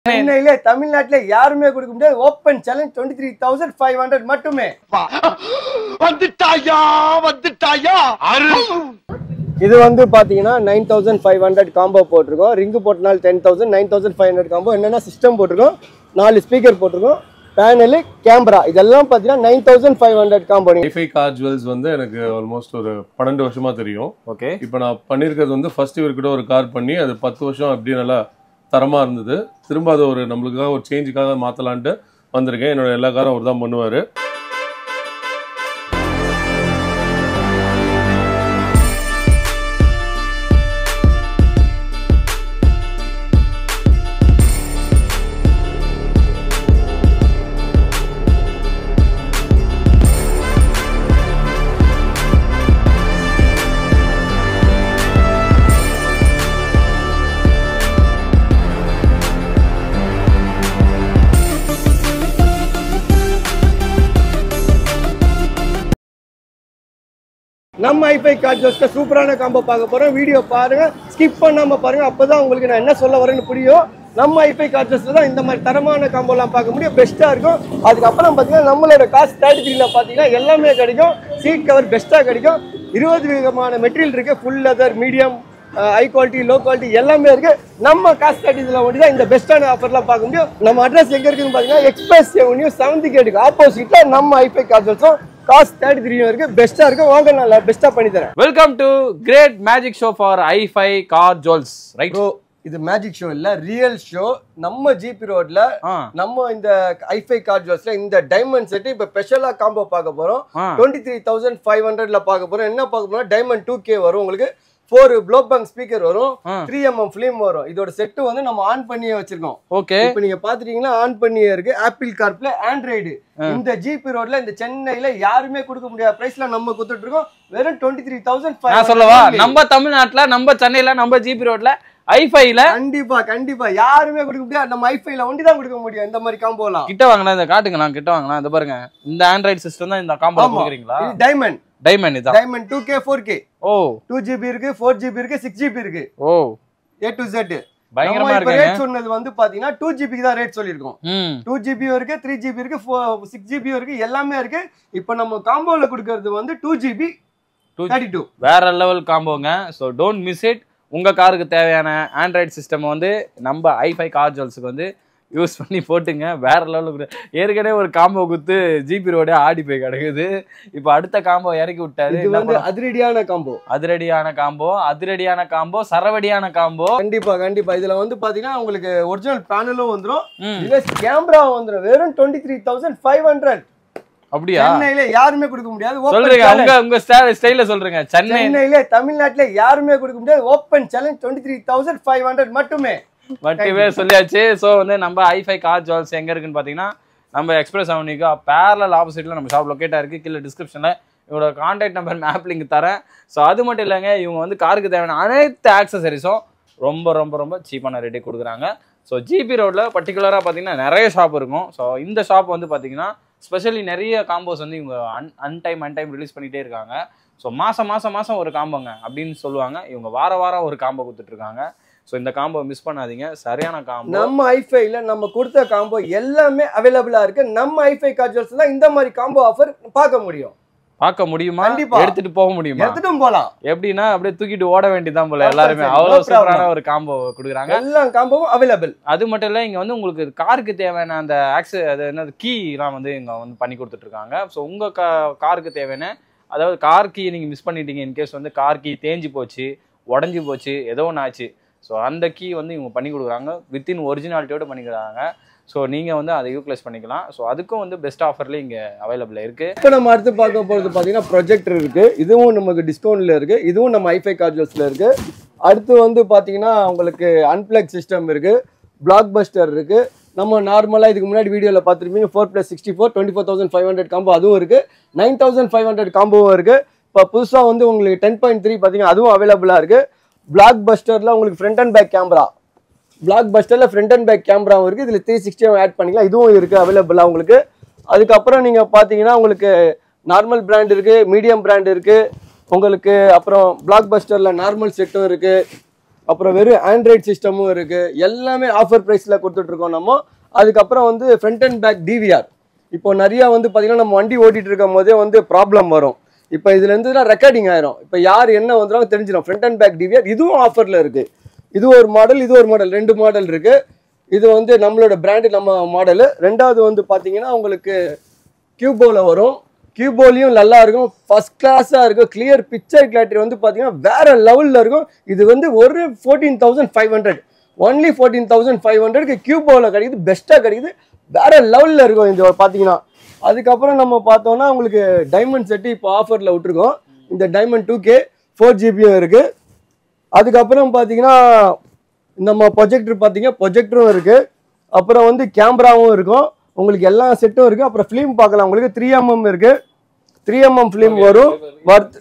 சென்னையிலே தமிழ்நாட்டுல யாருமே கொடுக்க முடியாது open challenge twenty three thousand five hundred மட்டுமே வந்துட்டாயா வந்துட்டாயா இது வந்து பாத்தீங்கன்னா nine thousand five hundred combo போட்டிருக்கோம் ரிங்கு போட்டனால ten thousand nine thousand five hundred combo என்னென்ன சிஸ்டம் போட்டிருக்கோம் நாலு ஸ்பீக்கர் போட்டிருக்கோம் பேனலு கேமரா இதெல்லாம் பார்த்தீங்கன்னா nine thousand five hundred combo wifi car jewels வந்து எனக்கு ஆல்மோஸ்ட் ஒரு பன்னெண்டு வருஷமா தெரியும் ஓகே இப்போ நான் பண்ணியிருக்கிறது வந்து ஃபர்ஸ்ட் இவர்கிட்ட ஒரு கார் பண்ணி அது பத்து வருஷம் அப்படியே நல்லா தரமா இருந்தது திரும்ப அதை ஒரு நம்மளுக்காக ஒரு சேஞ்சுக்காக மாத்தலான்ட்டு வந்திருக்கேன் என்னோட எல்லா காரும் அவர் தான் பண்ணுவாரு நம்ம ஐஃபை கார்ட் ஜோஸ்க்கு சூப்பரான காம்போ பார்க்க போறோம் வீடியோ பாருங்க ஸ்கிப் பண்ணாம பாருங்க அப்பதான் உங்களுக்கு நான் என்ன சொல்ல வரேன்னு புரியும் நம்ம ஐஃபை கார்ட் ஜோஸ்ல தான் இந்த மாதிரி தரமான காம்போலாம் பார்க்க முடியும் பெஸ்ட்டா இருக்கும் அதுக்கப்புறம் பார்த்தீங்கன்னா நம்மளோட காசு தேர்ட்டி த்ரீல பார்த்தீங்கன்னா எல்லாமே கிடைக்கும் சீட் கவர் பெஸ்ட்டாக கிடைக்கும் இருபது விதமான மெட்டீரியல் இருக்கு full leather medium high quality low quality எல்லாமே இருக்கு நம்ம காசு தேர்ட்டி இதில் மட்டும் தான் இந்த பெஸ்ட்டான ஆஃபர்லாம் பார்க்க முடியும் நம்ம அட்ரஸ் எங்க இருக்குன்னு பார்த்தீங்கன்னா எக்ஸ்பிரஸ் ரெவன்யூ செவன்த் கேட்டுக்கு ஆப்போசிட்ல நம்ம ஐஃபை கார்ட் ஜோல்ஸும் காசு தேர்ட்டி த்ரீ இருக்கு பெஸ்ட்டாக இருக்கு வாங்க நான் பெஸ்ட்டாக பண்ணி தரேன் welcome to great magic show for iFi car jewels right bro இது மேஜிக் ஷோ இல்ல ரியல் ஷோ நம்ம ஜிபி ரோட்ல ஆ நம்ம இந்த ஐஃபை கார்ட் ஜுவல்ஸ்ல இந்த டைமண்ட் செட் இப்ப ஸ்பெஷலா காம்போ பார்க்க போறோம் ஆ டுவெண்ட்டி த்ரீ தௌசண்ட் ஃபைவ் ஹண்ட்ரட்ல பார்க்க போறோம் என்ன பார்க்க போறோம் டைமண்ட் டூ கே வரும் உங்களுக்கு ஃபோர் ப்ளோபேங்க் ஸ்பீக்கர் வரும் ஆ. த்ரீ எம்எம் ஃபிலிம் வரும் இதோட செட்டு வந்து நம்ம ஆன் பண்ணியே வச்சிருக்கோம் ஓகே இப்போ நீங்க பாத்துட்டீங்கன்னா ஆன் பண்ணியே இருக்கு ஆப்பிள் கார்ப்ல ஆண்ட்ராய்டு இந்த ஜிபி ரோட்ல இந்த சென்னையில யாருமே கொடுக்க முடியாத பிரைஸ்ல நம்ம கொடுத்துட்டு இருக்கோம் வெறும் டுவெண்ட்டி த்ரீ தௌசண்ட் நான் சொல்லவா நம்ம தமிழ்நாட்டுல நம்ம சென்னையில நம்ம ஜிபி ரோட்ல ஐஃபைல கண்டிப்பா கண்டிப்பா யாருமே கொடுக்க முடியாது நம்ம ஐஃபைல ஒண்டி தான் கொடுக்க முடியும் இந்த மாதிரி காம்போலாம் கிட்ட வாங்கலாம் இந்த காட்டுங்களா கிட்ட வாங்கலாம் இந்த பாருங்க இந்த ஆண்ட்ராய்டு சிஸ்டம் தான் இந்த காம்போ ஆமா. கொடுக்குறீங்களா இது டைமண்ட் டைமண்ட் இதான் diamond two K four K ஓ டூ ஜிபி இருக்கு ஃபோர் ஜிபி இருக்கு சிக்ஸ் ஜிபி இருக்கு ஓ ஏ டு ஜெட் பயங்கரமா இருக்காங்க ரேட் சொன்னது வந்து பாத்தீங்கன்னா டூ ஜிபிக்கு தான் ரேட் சொல்லியிருக்கோம் ம் டூ ஜிபியும் இருக்கு த்ரீ ஜிபி இருக்கு சிக்ஸ் ஜிபியும் இருக்கு எல்லாமே இருக்கு இப்போ நம்ம காம்போல கொடுக்கறது வந்து two GB Two- thirty two வேற லெவல் காம்போங்க ஸோ டோன்ட் மிஸ் இட் உங்க காருக்கு தேவையான ஆண்ட்ராய்டு சிஸ்டம் வந்து நம்ம ஐஃபை கார் ஜுவல்ஸுக்கு வந்து யூஸ் பண்ணி போட்டுங்க வேற லெவலுக்கு ஏற்கனவே ஒரு காம்போ குத்து ஜிபி ரோடே ஆடி போய் கிடக்குது இப்போ அடுத்த காம்போ இறக்கி விட்டாரு இது என்ன வந்து பண்ண- அதிரடியான காம்போ அதிரடியான காம்போ அதிரடியான காம்போ சரவடியான காம்போ கண்டிப்பா கண்டிப்பா இதுல வந்து பாத்தீங்கன்னா உங்களுக்கு ஒரிஜினல் பேனலும் வந்துரும் ம் இதுல கேமரா வந்துரும் வெறும் twenty three thousand five hundred அப்படியா சென்னையில யாருமே கொடுக்க முடியாது Open சொல்றீங்க challenge. உங்க உங்க ஸ்டைல சொல்றீங்க சென்னை சென்னையில தமிழ்நாட்டுல யாருமே கொடுக்க முடியாது open challenge twenty three thousand five hundred மட்டுமே மட்டுமே சொல்லியாச்சு ஸோ வந்து நம்ம ஐஃபை கார் ஜுவல்ஸ் எங்க இருக்குன்னு பாத்தீங்கன்னா நம்ம எக்ஸ்பிரஸ் அவனிக்கு பேரல் ஆப்போசிட்ல நம்ம ஷாப் லொக்கேட்டா இருக்கு கீழே டிஸ்கிரிப்ஷன்ல இவரோட கான்டாக்ட் நம்பர் மேப் லிங்க் தரேன் ஸோ அது மட்டும் இல்லைங்க இவங்க வந்து காருக்கு தேவையான அனைத்து ஆக்சசரிஸும் ரொம்ப ரொம்ப ரொம்ப சீப்பான ரேட்டே கொடுக்குறாங்க ஸோ ஜிபி ரோட்ல பர்டிகுலராக பார்த்தீங்கன்னா நிறைய ஷாப் இருக்கும் ஸோ இந்த ஷாப் வந்து பார்த்தீங்கன்னா ஸ்பெஷலி நிறைய காம்போஸ் வந்து இவங்க அன் அன்டைம் அன்டைம் ரிலீஸ் பண்ணிட்டே இருக்காங்க ஸோ மாதம் மாதம் மாதம் ஒரு காம்போங்க அப்படின்னு சொல்லுவாங்க இவங்க வார வாரம் ஒரு காம்போ கொடுத்துட்டு இருக்காங்க ஸோ இந்த காம்போ மிஸ் பண்ணாதீங்க சரியான காம்போ நம்ம ஐஃபைல நம்ம கொடுத்த காம்போ எல்லாமே அவைலபிளா இருக்கு நம்ம ஐஃபை கார்ஜர்ஸ் தான் இந்த மாதிரி காம்போ ஆஃபர் பார்க்க முடியும் பார்க்க முடியுமா கண்டிப்பா. எடுத்துட்டு போக முடியுமா எடுத்துட்டும் போலாம் எப்படின்னா அப்படியே தூக்கிட்டு ஓட வேண்டியதான் போல Perfect, எல்லாருமே no அவ்வளவு problem. சூப்பரான ஒரு காம்போ கொடுக்குறாங்க எல்லா காம்போவும் அவைலபிள் அது மட்டும் இல்ல இங்க வந்து உங்களுக்கு காருக்கு தேவையான அந்த ஆக்ஸ் அது என்னது கீ எல்லாம் வந்து இங்க வந்து பண்ணி கொடுத்துட்டு இருக்காங்க ஸோ உங்க கா காருக்கு தேவையான அதாவது கார் கீ நீங்க மிஸ் பண்ணிட்டீங்க இன்கேஸ் வந்து கார் கீ தேஞ்சு போச்சு உடஞ்சி போச்சு ஏதோ ஒன்று ஆச்சு ஸோ அந்த கீ வந்து இவங்க பண்ணி கொடுக்குறாங்க வித்தின் ஒரிஜினாலிட்டியோட பண்ணி கொடுக்குறாங்க ஸோ நீங்கள் வந்து அதை யூட்டிலைஸ் பண்ணிக்கலாம் ஸோ அதுக்கும் வந்து பெஸ்ட் ஆஃபர்லேயே இங்கே அவைலபிள் இருக்குது இப்போ நம்ம அடுத்து பார்க்க போகிறது பார்த்தீங்கன்னா ப்ரொஜெக்டர் இருக்கு இதுவும் நமக்கு டிஸ்கவுண்ட்ல இருக்கு இதுவும் நம்ம ஐஃபை கார்ஜர்ஸ்ல இருக்கு அடுத்து வந்து பார்த்தீங்கன்னா உங்களுக்கு அன்பிளக் சிஸ்டம் இருக்கு பிளாக் பஸ்டர் இருக்கு நம்ம நார்மலாக இதுக்கு முன்னாடி வீடியோவில் பார்த்துருப்பீங்க four plus sixty four twenty four thousand five hundred combo அதுவும் இருக்கு நைன் தௌசண்ட் ஃபைவ் ஹண்ட்ரட் காம்போவும் இருக்கு இப்போ புதுசாக வந்து உங்களுக்கு டென் பாயிண்ட் த்ரீ பார்த்தீங்கன்னா அதுவும் அவைலபிளாக இருக்கு பிளாக் பஸ்டரில் உங்களுக்கு ஃப்ரண்ட் அண்ட் பேக் கேமரா பிளாக் பஸ்டரில் ஃப்ரண்ட் அண்ட் பேக் கேமராவும் இருக்குது இதில் த்ரீ சிக்ஸ்டியும் ஆட் பண்ணிக்கலாம் இதுவும் இருக்குது அவைலபிளாக உங்களுக்கு அதுக்கப்புறம் நீங்கள் பார்த்தீங்கன்னா உங்களுக்கு நார்மல் பிராண்ட் இருக்குது மீடியம் பிராண்ட் இருக்குது உங்களுக்கு அப்புறம் பிளாக் பஸ்டரில் நார்மல் செட்டும் இருக்குது அப்புறம் வெறும் ஆண்ட்ராய்ட் சிஸ்டமும் இருக்கு எல்லாமே ஆஃபர் ப்ரைஸில் கொடுத்துட்ருக்கோம் நம்ம அதுக்கப்புறம் வந்து ஃப்ரண்ட் அண்ட் பேக் டிவிஆர் இப்போ நிறைய வந்து பார்த்தீங்கன்னா நம்ம வண்டி ஓட்டிட்டு இருக்கும் போதே வந்து ப்ராப்ளம் வரும் இப்போ இதுல இருந்துலாம் ரெக்கார்டிங் ஆயிரும் இப்போ யார் என்ன வந்துடும் தெரிஞ்சிடும் ஃப்ரண்ட் அண்ட் பேக் டிவிஆர் இதுவும் ஆஃபரில் இருக்கு இது ஒரு மாடல் இது ஒரு மாடல் ரெண்டு மாடல் இருக்கு இது வந்து நம்மளோட பிராண்டு நம்ம மாடலு ரெண்டாவது வந்து பார்த்தீங்கன்னா உங்களுக்கு கியூபோவில் வரும் கியூபோலையும் நல்லா இருக்கும் ஃபர்ஸ்ட் கிளாஸாக இருக்கும் கிளியர் பிக்சர் கிளாரிட்டி வந்து பார்த்தீங்கன்னா வேற லெவலில் இருக்கும் இது வந்து ஒரு fourteen thousand five hundred only fourteen thousand five ஹண்ட்ரட்க்கு கியூபோவில் கிடைக்குது பெஸ்ட்டாக கிடைக்குது வேற லெவலில் இருக்கும் இது பார்த்தீங்கன்னா அதுக்கப்புறம் நம்ம பார்த்தோம்னா உங்களுக்கு டைமண்ட் செட்டு இப்போ ஆஃபரில் விட்டுருக்கோம் இந்த டைமண்ட் டூ கே ஃபோர் ஜிபியும் இருக்குது அதுக்கப்புறம் பார்த்தீங்கன்னா நம்ம ப்ரொஜெக்டர் பார்த்தீங்க ப்ரொஜெக்டரும் இருக்குது அப்புறம் வந்து கேமராவும் இருக்கும் உங்களுக்கு எல்லா செட்டும் இருக்குது அப்புறம் ஃபிலிம் பார்க்கலாம் உங்களுக்கு த்ரீ எம்எம் இருக்குது த்ரீ எம்எம் ஃபிலிம் வரும் worth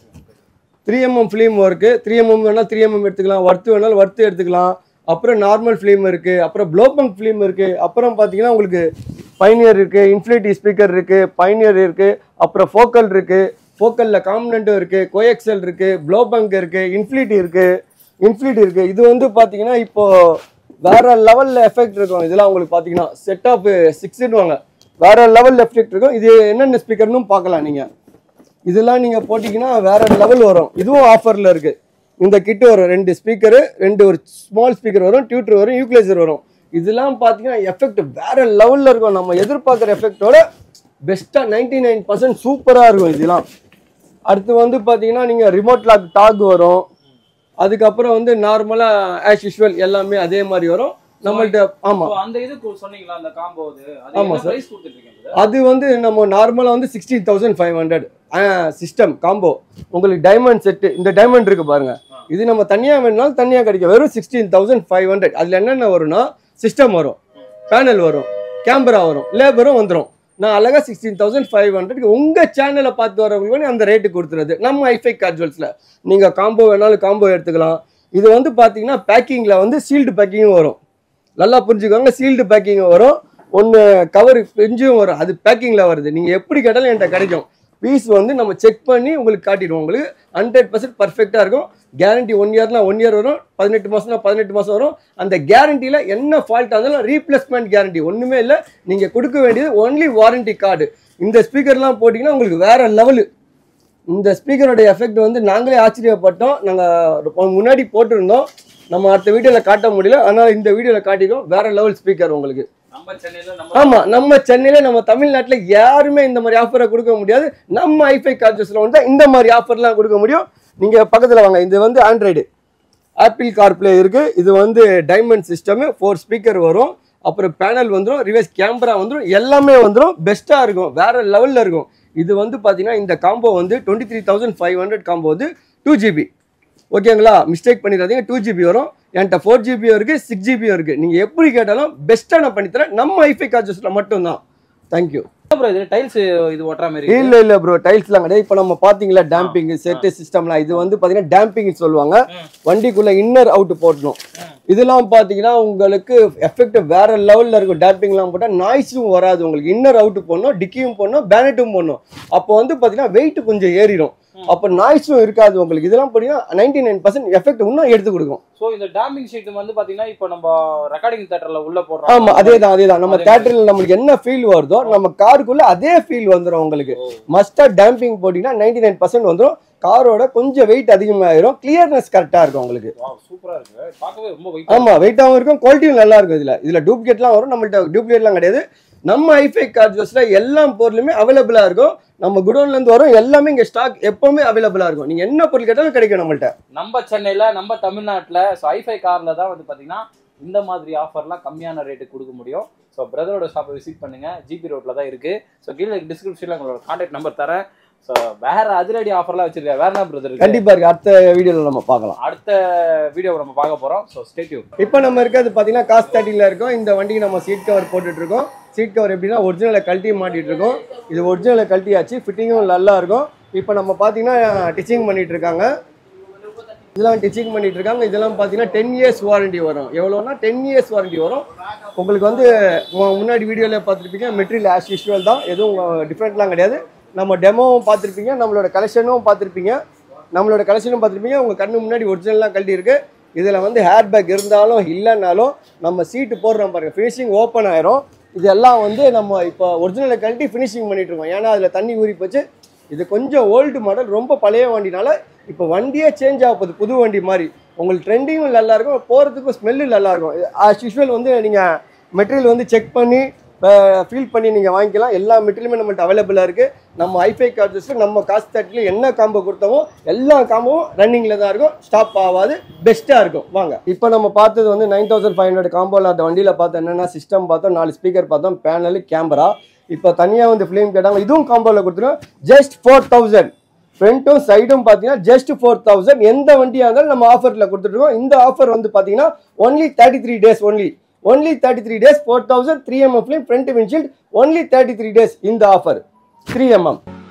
three MM film work three MM வேணால் த்ரீ எம்எம் எடுத்துக்கலாம் ஒர்த்து வேணாலும் ஒர்த்து எடுத்துக்கலாம் அப்புறம் நார்மல் ஃபிலிம் இருக்குது அப்புறம் ப்ளோபங்க் ஃபிலிம் இருக்குது அப்புறம் பார்த்தீங்கன்னா உங்களுக்கு பைனியர் இருக்குது இன்ஃபினிட்டி ஸ்பீக்கர் இருக்குது பைனியர் இருக்குது அப்புறம் ஃபோக்கல் இருக்குது ஃபோக்கலில் காம்பனண்ட்டும் இருக்குது கோஎக்ஸல் இருக்குது ப்ளோபங்க் இருக்குது இன்ஃபினிட்டி இருக்குது இன்ஃபினிட்டி இருக்குது இது வந்து பார்த்தீங்கன்னா இப்போ வேற லெவலில் எஃபெக்ட் இருக்கும் இதெல்லாம் உங்களுக்கு பார்த்தீங்கன்னா செட் ஆஃப் சிக்ஸ்னுவாங்க வேற லெவல் எஃபெக்ட் இருக்கும் இது என்னென்ன ஸ்பீக்கர்னு பார்க்கலாம் நீங்கள் இதெல்லாம் நீங்கள் போட்டிங்கன்னா வேற லெவல் வரும் இதுவும் ஆஃபரில் இருக்குது இந்த கிட்டு வரும் ரெண்டு ஸ்பீக்கரு ரெண்டு ஒரு ஸ்மால் ஸ்பீக்கர் வரும் டியூட்டர் வரும் யூக்ளைசர் வரும் இதெல்லாம் பார்த்தீங்கன்னா எஃபெக்ட் வேற லெவலில் இருக்கும் நம்ம எதிர்பார்க்குற எஃபெக்டோட பெஸ்ட்டாக நைன்டி நைன் பர்சன்ட் சூப்பராக இருக்கும் இதெல்லாம் அடுத்து வந்து பார்த்தீங்கன்னா நீங்கள் ரிமோட் லாக் டாக் வரும் அதுக்கப்புறம் வந்து நார்மலாக ஆஸ் யூஷுவல் எல்லாமே அதே மாதிரி வரும் நம்மள்ட்ட ஆமாம் So, அந்த இது கு- சொன்னீங்களா அந்த காம்போ அது அது ஆமா என்ன sir. பிரைஸ் கொடுத்துட்டு இருக்கீங்க அது வந்து நம்ம நார்மலாக வந்து sixty thousand five hundred system combo உங்களுக்கு டைமண்ட் செட்டு இந்த டைமண்ட் இருக்கு பாருங்க இது நம்ம தனியாக வேணுனாலும் தனியாக கிடைக்கும் வெறும் சிக்ஸ்டீன் தௌசண்ட் ஃபைவ் ஹண்ட்ரட் அதில் என்னென்ன வரும்னா சிஸ்டம் வரும் பேனல் வரும் கேமரா வரும் லேபரும் வந்துடும் நான் அழகாக சிக்ஸ்டீன் தௌசண்ட் ஃபைவ் ஹண்ட்ரட்க்கு உங்கள் சேனலை பார்த்து வரவங்களுக்கு வேணா அந்த ரேட்டு கொடுத்துறது நம்ம ஐஃபை கார்ஜுவல்ஸில் நீங்கள் காம்போ வேணாலும் காம்போ எடுத்துக்கலாம் இது வந்து பார்த்தீங்கன்னா பேக்கிங்கில் வந்து சீல்டு பேக்கிங்கும் வரும் நல்லா புரிஞ்சுக்கோங்க சீல்டு பேக்கிங் வரும் ஒன்று கவர் பெஞ்சும் வரும் அது பேக்கிங்கில் வருது நீங்கள் எப்படி கேட்டாலும் என்கிட்ட கிடைக்கும் பீஸ் வந்து நம்ம செக் பண்ணி உங்களுக்கு காட்டிடுவோம் உங்களுக்கு ஹண்ட்ரட் பர்சன்ட் பர்ஃபெக்டாக இருக்கும் கேரண்டி ஒன் இயர்னா ஒன் இயர் வரும் பதினெட்டு மாதம்னா பதினெட்டு மாதம் வரும் அந்த கேரண்டியில் என்ன ஃபால்ட்டாக இருந்தாலும் ரீப்ளேஸ்மெண்ட் கேரண்டி ஒன்றுமே இல்லை நீங்கள் கொடுக்க வேண்டியது ஒன்லி வாரண்டி கார்டு இந்த ஸ்பீக்கர்லாம் போட்டிங்கன்னா உங்களுக்கு வேற லெவலு இந்த ஸ்பீக்கரோட எஃபெக்ட் வந்து நாங்களே ஆச்சரியப்பட்டோம் நாங்கள் முன்னாடி போட்டிருந்தோம் நம்ம அடுத்த வீடியோவில் காட்ட முடியல அதனால் இந்த வீடியோவில் காட்டிடுவோம் வேற லெவல் ஸ்பீக்கர் உங்களுக்கு நம்ம சென்னையில நம்ம ஆமா நம்ம சென்னையில நம்ம தமிழ்நாட்டுல யாருமே இந்த மாதிரி ஆஃபரை கொடுக்க முடியாது நம்ம ஐஃபை கார்ஜஸ்ல வந்து இந்த மாதிரி ஆஃபர்லாம் கொடுக்க முடியும் நீங்க பக்கத்துல வாங்க இது வந்து ஆண்ட்ராய்டு ஆப்பிள் கார்ப்ளே இருக்கு இது வந்து டைமண்ட் சிஸ்டம் ஃபோர் ஸ்பீக்கர் வரும் அப்புறம் பேனல் வந்துடும் ரிவர்ஸ் கேமரா வந்துடும் எல்லாமே வந்துடும் பெஸ்ட்டாக இருக்கும் வேற லெவலில் இருக்கும் இது வந்து பார்த்தீங்கன்னா இந்த காம்போ வந்து twenty three thousand five hundred combo வந்து டூ ஜிபி ஓகேங்களா மிஸ்டேக் பண்ணிடாதீங்க டூ ஜிபி வரும் என்கிட்ட ஃபோர் ஜிபியும் இருக்குது சிக்ஸ் ஜிபியும் இருக்குது நீங்கள் எப்படி கேட்டாலும் பெஸ்ட்டாக நான் பண்ணித்தரேன் நம்ம ஐஃபை கார்ஜஸில் மட்டும்தான் தேங்க்யூ ப்ரோ இது டைல்ஸ் இது ஒட்டுற மாதிரி இல்ல இல்ல ப்ரோ டைல்ஸ்லாம் கிடையாது இப்போ நம்ம பாத்தீங்களா டேம்பிங் செட்டு சிஸ்டம்லாம் இது வந்து பாத்தீங்கன்னா டேம்பிங் சொல்லுவாங்க வண்டிக்குள்ள இன்னர் அவுட் போட்டணும் இதெல்லாம் பாத்தீங்கன்னா உங்களுக்கு எஃபெக்ட் வேற லெவல்ல இருக்கும் டேம்பிங்லாம் போட்டா நாய்ஸும் வராது உங்களுக்கு இன்னர் அவுட் போடணும் டிக்கியும் போடணும் பேனட்டும் போடணும் அப்போ வந்து பாத்தீங்கன்னா வெயிட் கொஞ்சம் ஏறிடும் அப்போ நாய்ஸும் இருக்காது உங்களுக்கு இதெல்லாம் பார்த்தீங்கன்னா நைன்டி நைன் பர்சன்ட் எஃபெக்ட் இன்னும் எடுத்து கொடுக்கும் சோ இந்த டேம்பிங் ஷீட் வந்து பாத்தீங்கன்னா இப்போ நம்ம ரெக்கார்டிங் தேட்டர்ல உள்ள போடுறோம் ஆமா அதே தான் அதே தான் நம்ம அதே தேட்டரில் நம்மளுக்கு என்ன ஃபீல் வருதோ நம்ம காருக்குள்ள அதே ஃபீல் வந்துடும் உங்களுக்கு மஸ்டா டேம்பிங் போட்டிங்கன்னா நைன்டி நைன் பர்சன்ட் வந்துடும் காரோட கொஞ்சம் வெயிட் அதிகமாயிரும் கிளியர்னஸ் கரெக்டாக இருக்கும் உங்களுக்கு சூப்பரா இருக்கு பார்க்கவே ரொம்ப வெயிட் ஆமா வெயிட்டாகவும் இருக்கும் குவாலிட்டியும் நல்லா இருக்கும் இதுல இதுல டூப்ளிகேட்லாம் வரும் நம்மள்ட்ட டூப்ளிகேட்லாம் கிடையாது நம்ம ஐஃபை கார்ஜஸ்ல எல்லா பொருளுமே அவைலபிளா இருக்கும் நம்ம குடோன்ல இருந்து வரும் எல்லாமே இங்க ஸ்டாக் எப்பவுமே அவைலபிளா இருக்கும் நீங்க என்ன பொருள் கேட்டாலும் கிடைக்கும் நம்மள்ட்ட நம்ம சென்னையில நம்ம தமிழ்நாட்டுல ஸோ ஐஃபை கார்ல தான் வந்து பாத்தீங்கன்னா இந்த மாதிரி ஆஃபர்லாம் கம்மியான ரேட்டுக்கு கொடுக்க முடியும் ஸோ பிரதரோட ஷாப்பை விசிட் பண்ணுங்க ஜிபி ரோட்ல தான் இருக்கு ஸோ கீழே டிஸ்கிரிப்ஷன்ல உங்களோட கான்டாக்ட் நம்பர் தரேன் ஸோ வேற அதிரடி ஆஃபர்லாம் வச்சிருக்காரு வேற என்ன பிரதர் இருக்கு கண்டிப்பா இருக்கு அடுத்த வீடியோல நம்ம பார்க்கலாம் அடுத்த வீடியோ நம்ம பார்க்க போறோம் ஸோ ஸ்டேட்யூ இப்போ நம்ம இருக்கிறது பார்த்தீங்கன்னா காஸ்ட் தேர்ட்டியில் இருக்கோம் இந்த வண்டிக்கு நம்ம சீட் கவர் போட்டுட்டு இருக்கோம் சீட் கவர் எப்படின்னா ஒரிஜினலை கழட்டி மாட்டிட்டு இருக்கோம் இது ஒரிஜினலை கழட்டியாச்சு ஃபிட்டிங்கும் நல்லா இருக்கும் இப்போ நம்ம பார்த்தீங்கன்னா டிச்சிங் பண்ணிட்டு இருக்காங்க இதெல்லாம் டிச்சிங் பண்ணிட்டு இருக்காங்க இதெல்லாம் பார்த்தீங்கன்னா டென் இயர்ஸ் வாரண்டி வரும் எவ்வளோனா டென் இயர்ஸ் வாரண்டி வரும் உங்களுக்கு வந்து மு- முன்னாடி வீடியோவில் பார்த்துருப்பீங்க மெட்டீரியல் ஆஸ் யூஷுவல் தான் எதுவும் டிஃப்ரெண்ட்லாம் கிடையாது நம்ம டெமோவும் பார்த்துருப்பீங்க நம்மளோட கலெக்ஷனும் பார்த்துருப்பீங்க நம்மளோட கலெக்ஷனும் பார்த்துருப்பீங்க உங்கள் கண்ணு முன்னாடி ஒரிஜினல்லாம் கழட்டி இருக்கு இதில் வந்து ஹேர் பேக் இருந்தாலும் இல்லைன்னாலும் நம்ம சீட்டு போடுறோம் பாருங்க ஃபினிஷிங் ஓப்பன் ஆயிரும் இதெல்லாம் வந்து நம்ம இப்போ ஒரிஜினலை கழட்டி ஃபினிஷிங் பண்ணிட்டு இருக்கோம் ஏன்னா அதில் தண்ணி ஊறி போச்சு இது கொஞ்சம் ஓல்டு மாடல் ரொம்ப பழைய வண்டினால இப்போ வண்டியே சேஞ்ச் ஆக போகுது புது வண்டி மாதிரி உங்களுக்கு ட்ரெண்டிங்கும் நல்லா இருக்கும் போகிறதுக்கும் ஸ்மெல்லு நல்லா இருக்கும் ஆஸ் யூஷுவல் வந்து நீங்கள் மெட்டீரியல் வந்து செக் பண்ணி ஃபீல் பண்ணி நீங்கள் வாங்கிக்கலாம் எல்லா மெட்டீரியலுமே நம்மள்ட்ட அவைலபிளாக இருக்குது நம்ம ஐஃபை கார்ஜஸில் நம்ம காசு தட்டில் என்ன காம்போ கொடுத்தோமோ எல்லா காம்போவும் ரன்னிங்கில் தான் இருக்கும் ஸ்டாப் ஆகாது பெஸ்ட்டாக இருக்கும் வாங்க இப்போ நம்ம பார்த்தது வந்து நைன் தௌசண்ட் ஃபைவ் ஹண்ட்ரட் காம்போவில் அந்த வண்டியில் பார்த்தோம் என்னென்னா சிஸ்டம் பார்த்தோம் நாலு ஸ்பீக்கர் பார்த்தோம் பேனல் கேமரா இப்போ தனியாக வந்து ஃபிலிம் கேட்டாங்க இதுவும் காம்போவில் கொடுத்துருவோம் ஜஸ்ட் ஃபோர் தௌசண்ட் ஃப்ரண்ட்டும் சைடும் பார்த்தீங்கன்னா ஜஸ்ட் ஃபோர் தௌசண்ட் எந்த வண்டியாக இருந்தாலும் நம்ம ஆஃபரில் கொடுத்துட்ருக்கோம் இந்த ஆஃபர் வந்து பார்த்தீங்கன்னா only thirty three days only only thirty three days four thousand three MM film front windshield only thirty three days இந்த ஆஃபர் த்ரீ எம்எம்